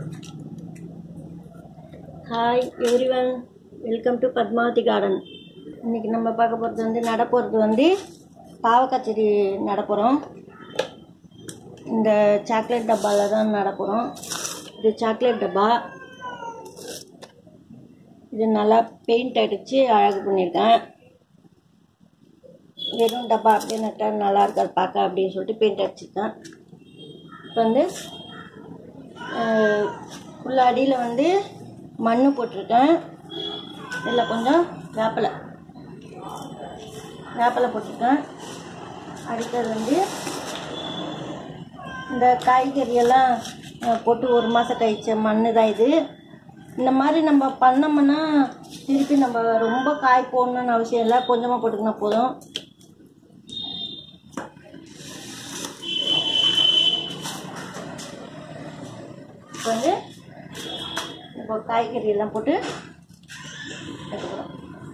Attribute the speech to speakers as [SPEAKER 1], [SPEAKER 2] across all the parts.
[SPEAKER 1] hi everyone welcome to Padmavathi garden இன்றைக்கி நம்ம பார்க்க போகிறது வந்து நட போகிறது வந்து பாவக்காய் செடி நட போகிறோம் இந்த சாக்லேட் டப்பாவில் தான் நட போகிறோம் இது சாக்லேட் டப்பா இது நல்லா பெயிண்ட் அடித்து அழகு பண்ணியிருக்கேன் வெறும் டப்பா அப்படியே நட்டால் நல்லா இருக்காது பார்க்க அப்படின்னு சொல்லிட்டு பெயிண்ட் அடிச்சிருக்கேன் இப்போ வந்து உள்ள அடியில் வந்து மண் போட்டிருக்கேன் இதில் கொஞ்சம் வேப்பலை வேப்பலை போட்டிருக்கேன் அடுத்தது வந்து இந்த காய்கறியெல்லாம் அஹ், போட்டு ஒரு மாதம் கழிச்ச மண் தான் இது இந்த மாதிரி நம்ம பண்ணோம்னா திருப்பி நம்ம ரொம்ப காய் போடணும்னு அவசியம் இல்லை கொஞ்சமாக போட்டுக்கினா போதும் இப்போ வந்து இப்போ காய்கறி எல்லாம் போட்டு எடுத்துக்கிறோம்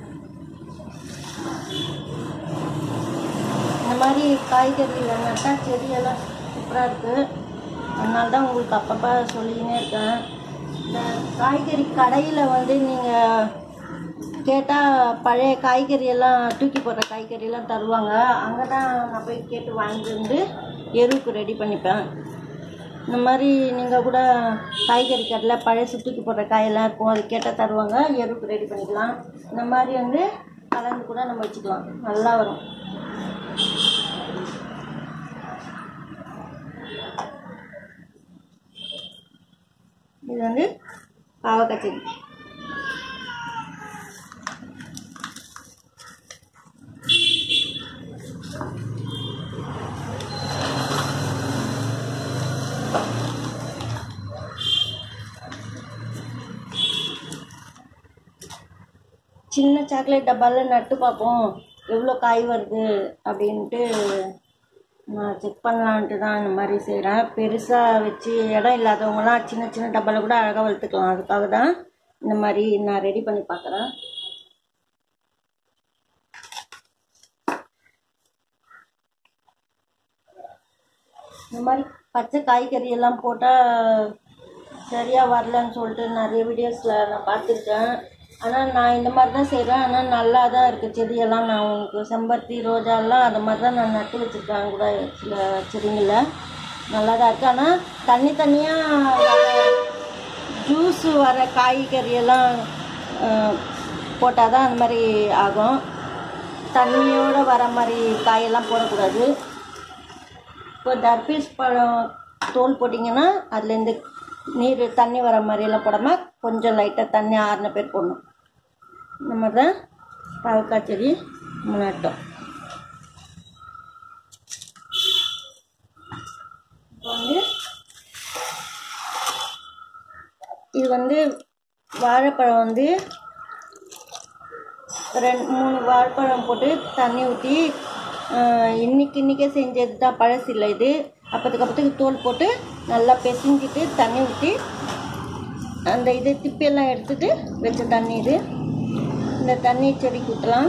[SPEAKER 1] இந்த மாதிரி காய்கறி நட்டா செடியெல்லாம் சூப்பராக இருக்குது அதனால தான் உங்களுக்கு அப்பப்போ சொல்லிக்கினே இருக்கேன் இந்த காய்கறி கடையில் வந்து நீங்கள் கேட்டால் பழைய காய்கறி எல்லாம் தூக்கி போடுற காய்கறி எல்லாம் தருவாங்க அங்கே தான் நான் போய் கேட்டு வாங்கிட்டு வந்து எருவுக்கு ரெடி பண்ணிப்பேன் இந்த மாதிரி நீங்கள் கூட காய்கறி கடையில் பழைய தூக்கி போடுற காயெல்லாம் இருக்கும் அது கேட்டால் தருவாங்க எருவுக்கு ரெடி பண்ணிக்கலாம் இந்த மாதிரி வந்து கலந்து கூட நம்ம வச்சுக்கலாம் நல்லா வரும் இது வந்து பாவக்காய் செடி சின்ன சாக்லேட் டப்பாவில் நட்டு பார்ப்போம் எவ்வளோ காய் வருது அப்படின்ட்டு நான் செக் பண்ணலான்ட்டு தான் இந்த மாதிரி செய்கிறேன் பெருசாக வச்சு இடம் இல்லாதவங்களாம் சின்ன சின்ன டப்பாவில் கூட அழகாக வளர்த்துக்கலாம் அதுக்காக தான் இந்த மாதிரி நான் ரெடி பண்ணி பார்க்குறேன் இந்த மாதிரி பச்சை காய்கறி எல்லாம் போட்டால் சரியாக வரலன்னு சொல்லிட்டு நிறைய வீடியோஸில் நான் பார்த்துருக்கேன் ஆனால் நான் இந்த மாதிரி தான் செய்கிறேன் ஆனால் நல்லா தான் இருக்குது செடியெல்லாம் நான் உங்களுக்கு செம்பருத்தி ரோஜாலாம் அது மாதிரி தான் நான் நட்டு வச்சுருக்கேன் கூட சில செடிங்கள நல்லா தான் இருக்குது ஆனால் தனி தனியாக ஜூஸ் வர காய்கறியெல்லாம் போட்டால் தான் அந்த மாதிரி ஆகும் தண்ணியோடு வர மாதிரி காயெல்லாம் போடக்கூடாது இப்போ தர்பீஸ் பழம் தோல் போட்டிங்கன்னா அதுலேருந்து நீர் தண்ணி வர மாதிரியெல்லாம் போடாமல் கொஞ்சம் லைட்டாக தண்ணி ஆறின பேர் போடணும் இந்த மாதிரி தான் பாவக்காய் செடி நம்ம நட்டோம் இப்போ வந்து இது வந்து வாழைப்பழம் வந்து ரெண்டு மூணு வாழைப்பழம் போட்டு தண்ணி ஊற்றி இன்னைக்கு இன்றைக்கே செஞ்சது தான் பழசு இல்லை இது அப்போதுக்கு அப்போதுக்கு தோல் போட்டு நல்லா பிசைஞ்சிட்டு தண்ணி ஊற்றி அந்த இது திப்பியெல்லாம் எடுத்துட்டு வச்ச தண்ணி இது இந்த தண்ணி செடிக்கு ஊற்றலாம்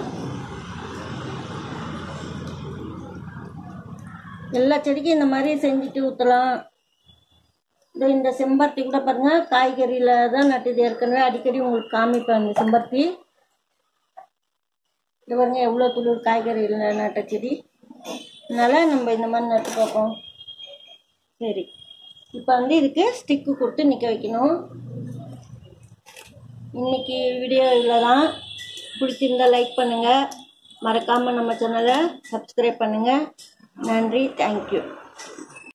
[SPEAKER 1] எல்லா செடிக்கும் இந்த மாதிரி செஞ்சுட்டு ஊற்றலாம் இதோ இந்த செம்பருத்தி கூட பாருங்கள் காய்கறியில் தான் நட்டுது ஏற்கனவே அடிக்கடி உங்களுக்கு காமிப்பேன் இந்த செம்பருத்தி இது பாருங்க எவ்வளோ துளிர் காய்கறியில் நட்ட செடி அதனால் நம்ம இந்த மாதிரி நட்டு பார்ப்போம் சரி இப்போ வந்து இதுக்கு ஸ்டிக்கு கொடுத்து நிற்க வைக்கணும் இன்னைக்கு வீடியோ இவ்வளோ தான் பிடிச்சிருந்தா லைக் பண்ணுங்கள் மறக்காமல் நம்ம சேனலை சப்ஸ்கிரைப் பண்ணுங்கள் நன்றி தேங்க்யூ